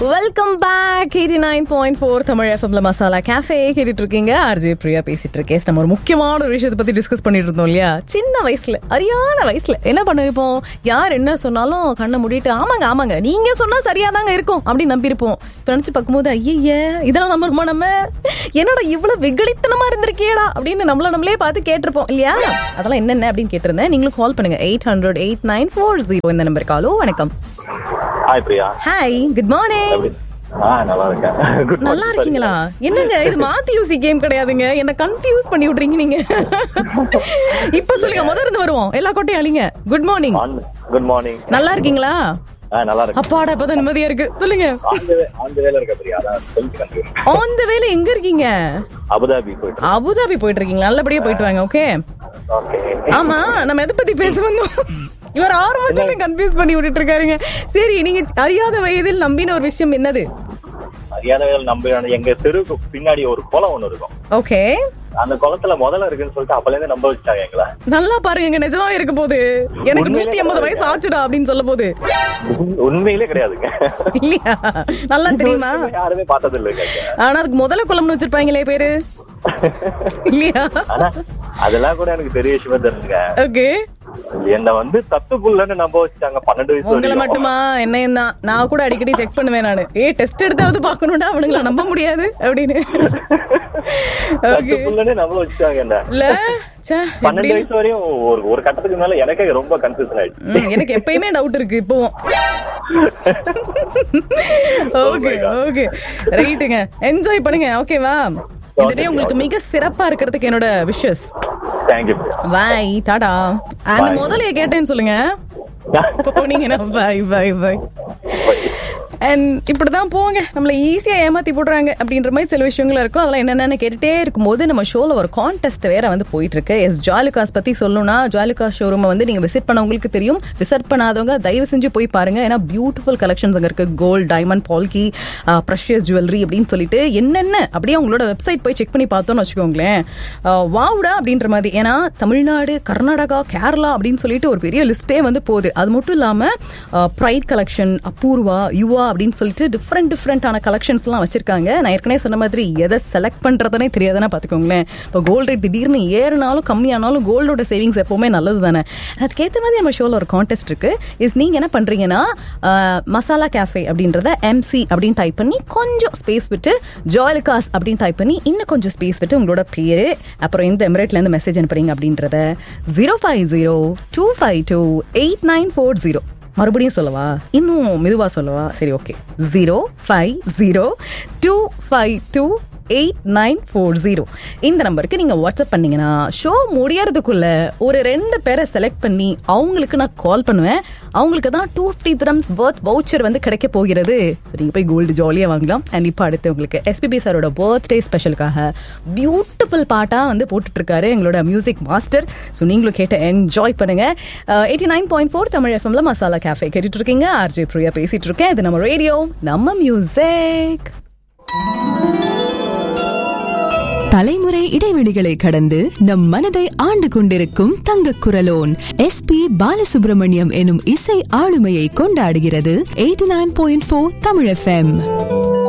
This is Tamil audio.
Welcome back eighty nine point four Tamil எஃப்எம்ல மசாலா கேஃபே கேட்டுட்டு இருக்கீங்க ஆர்ஜே பிரியா பேசிட்டு இருக்கேன் நம்ம ஒரு முக்கியமான ஒரு விஷயத்தை பத்தி டிஸ்கஸ் பண்ணிட்டு இருந்தோம் இல்லையா சின்ன வயசுல அறியான வயசுல என்ன பண்ணிருப்போம் யார் என்ன சொன்னாலும் கண்ணை மூடிட்டு ஆமாங்க ஆமாங்க நீங்க சொன்னா சரியா தாங்க இருக்கும் அப்படின்னு நம்பியிருப்போம் இப்ப நினைச்சு பார்க்கும்போது ஐய இதெல்லாம் நம்புறோமா நம்ம என்னடா இவ்வளவு வெகுளித்தனமா இருந்திருக்கேடா அப்படின்னு நம்மள நம்மளே பார்த்து கேட்டிருப்போம் இல்லையா அதெல்லாம் என்னென்ன அப்படின்னு கேட்டிருந்தேன் நீங்களும் கால் பண்ணுங்க eight hundred eight nine four zero இந்த நம்பர் காலோ வணக்கம் hi Priya hi good morning எப்படி ஆ நல்லா இருக்கேன் Good நல்லா morning, இருக்கீங்களா என்னங்க இது மாத்தி யூசி கேம் கிடையாதுங்க என்ன கன்ஃபியூஸ் பண்ணி விட்றீங்க நீங்க இப்ப சொல்லுங்க முதல்ல இருந்து வருவோம் எல்லா கோட்டையும் அழிங்க good morning On- good morning நல்லா இருக்கீங்களா ஆ நல்லா இருக்கு அப்பாடா இப்பதான் நிம்மதியா இருக்கு சொல்லுங்க ஆந்த வே- ஆந்த வேலை இருக்க பிரியா அதான் சொல்லிட்டு கண்டிப்பா ஆன் த வேல எங்க இருக்கீங்க அபுதாபி போயிட்டு அபுதாபி போயிட்டு இருக்கீங்க நல்லபடியா போயிட்டு வாங்க ஓகே ஓகே ஆமா நம்ம எதை பத்தி பேச வந்தோம் இவர் ஆரம்பத்துல கன்ஃபியூஸ் பண்ணி விட்டுட்டு இருக்காருங்க சரி நீங்க அறியாத வயதில் நம்பின ஒரு விஷயம் என்னது அறியாத வேலை நம்ப எங்க தெருவுக்கு பின்னாடி ஒரு குளம் ஒண்ணு இருக்கும் ஓகே அந்த குளத்துல முதல்ல இருக்குன்னு சொல்லிட்டு அப்பல இருந்து நம்ப வச்சாங்க எங்களை நல்லா பாருங்க நிஜமா இருக்க போது எனக்கு உண்மையிலே நூத்தி ஐம்பது வயசு ஆச்சுடா அப்படின்னு சொல்ல போது உண்- உண்மையிலே கிடையாதுங்க இல்லையா நல்லா தெரியுமா யாருமே பார்த்தது இல்லைங்க ஆனா அதுக்கு முதல்ல குளம்னு வச்சிருப்பாங்களே பேரு இல்லையா ஆனா அதெல்லாம் கூட எனக்கு பெரிய விஷயமா தெரிஞ்சுங்க ஓகே என்ன வந்து தத்து புள்ளன்னு நம்ப வச்சுட்டாங்க பன்னெண்டு வயசு உங்களை வரைக்கும். மட்டுமா என்னையும் தான் நான் கூட அடிக்கடி செக் பண்ணுவேன் நானு ஏ டெஸ்ட் எடுத்தாவது பாக்கணும்டா அவனுங்கள நம்ப முடியாது அப்படின்னு தத்து ஓகே புள்ளன்னு நம்ப வச்சுட்டாங்க என்ன இல்ல ச்சே, பன்னெண்டு எப்படி? வயசு வரையும் ஒரு ஒரு கட்டத்துக்கு மேல எனக்கே ரொம்ப கன்ஃபியூஷன் ஆயிடுச்சு ம், எனக்கு எப்பயுமே டவுட் இருக்கு இப்பவும் ஓகே ஓகே ரைட்டுங்க என்ஜாய் பண்ணுங்க ஓகேவா இந்த டே உங்களுக்கு மிக சிறப்பா இருக்கிறதுக்கு என்னோட விஷஸ் தேங்க்யூ பாய் டாடா அந்த Bye. முதலைய கேட்டேன்னு சொல்லுங்க போனீங்கன்னா பாய் பாய் பாய் அண்ட் இப்படிதான் போங்க நம்மள ஈஸியா ஏமாத்தி போடுறாங்க அப்படின்ற மாதிரி சில விஷயங்கள் இருக்கும் அதெல்லாம் என்னென்னு கேட்டுட்டே இருக்கும்போது நம்ம ஷோல ஒரு கான்டெஸ்ட் வேற வந்து போயிட்டு இருக்கு எஸ் ஜாலிகாஸ் பத்தி சொல்லணும்னா ஜாலிகாஸ் ஷோரூமை வந்து நீங்க விசிட் பண்ணவங்களுக்கு தெரியும் விசிட் பண்ணாதவங்க தயவு செஞ்சு போய் பாருங்க ஏன்னா பியூட்டிஃபுல் கலெக்ஷன்ஸ் அங்க இருக்கு gold diamond polki precious jewellery அப்படின்னு சொல்லிட்டு என்னென்ன அப்படியே அவங்களோட வெப்சைட் போய் செக் பண்ணி பார்த்தோம்னு வச்சுக்கோங்களேன் வாவுடா அப்படின்ற மாதிரி ஏன்னா தமிழ்நாடு கர்நாடகா கேரளா அப்படின்னு சொல்லிட்டு ஒரு பெரிய லிஸ்டே வந்து போகுது அது மட்டும் இல்லாம ப்ரைட் கலெக்ஷன் அபூர்வா யுவா அப்படின்னு சொல்லிட்டு டிஃப்ரெண்ட் டிஃப்ரெண்டான கலெக்ஷன்ஸ்லாம் வச்சிருக்காங்க நான் ஏற்கனவே சொன்ன மாதிரி எதை செலக்ட் பண்றதுனே தெரியாதுன்னா பாத்துக்கோங்களேன் இப்போ கோல்டு ரேட் திடீர்னு ஏறினாலும் கம்மியானாலும் கோல்டோட சேவிங்ஸ் எப்பவுமே நல்லது தானே அதுக்கேற்ற மாதிரி நம்ம ஷோல ஒரு கான்டெஸ்ட் இருக்கு இஸ் நீங்க என்ன பண்றீங்கன்னா அஹ், மசாலா கேஃபே அப்படின்றத எம்சி அப்படின்னு டைப் பண்ணி கொஞ்சம் ஸ்பேஸ் விட்டு ஜாலிகாஸ் அப்படின்னு டைப் பண்ணி இன்னும் கொஞ்சம் ஸ்பேஸ் விட்டு உங்களோட பேரு அப்புறம் எந்த எமிரேட்ல இருந்து மெசேஜ் அனுப்புறீங்க அப்படின்றத zero five zero two five two eight nine four zero மறுபடியும் சொல்லவா இன்னும் மெதுவா சொல்லவா சரி okay zero five zero two five two eight nine four zero இந்த நம்பருக்கு நீங்கள் வாட்ஸ்அப் பண்ணீங்கன்னா ஷோ முடியறதுக்குள்ள ஒரு ரெண்டு பேரை செலக்ட் பண்ணி அவங்களுக்கு நான் கால் பண்ணுவேன் அவங்களுக்கு தான் two fifty dirhams birth voucher வந்து கிடைக்க போகிறது ஸோ நீங்கள் போய் கோல்டு ஜாலியாக வாங்கலாம் அண்ட் இப்போ அடுத்து உங்களுக்கு எஸ்பிபி சாரோட பர்த்டே ஸ்பெஷலுக்காக பியூட்டிஃபுல் பாட்டாக வந்து போட்டுட்டு இருக்காரு எங்களோட மியூசிக் மாஸ்டர் ஸோ நீங்களும் கேட்டு என்ஜாய் பண்ணுங்க eighty nine point four Tamil எஃப்எம்ல மசாலா கேஃபே கேட்டுட்டு இருக்கீங்க ஆர்ஜே பிரியா பேசிட்டு இருக்கேன் இது நம்ம ரேடியோ நம்ம மியூசிக் தலைமுறை இடைவெளிகளை கடந்து நம் மனதை ஆண்டு கொண்டிருக்கும் தங்க குரலோன் எஸ் பி பாலசுப்ரமணியம் எனும் இசை ஆளுமையை கொண்டாடுகிறது eighty nine point four Tamil FM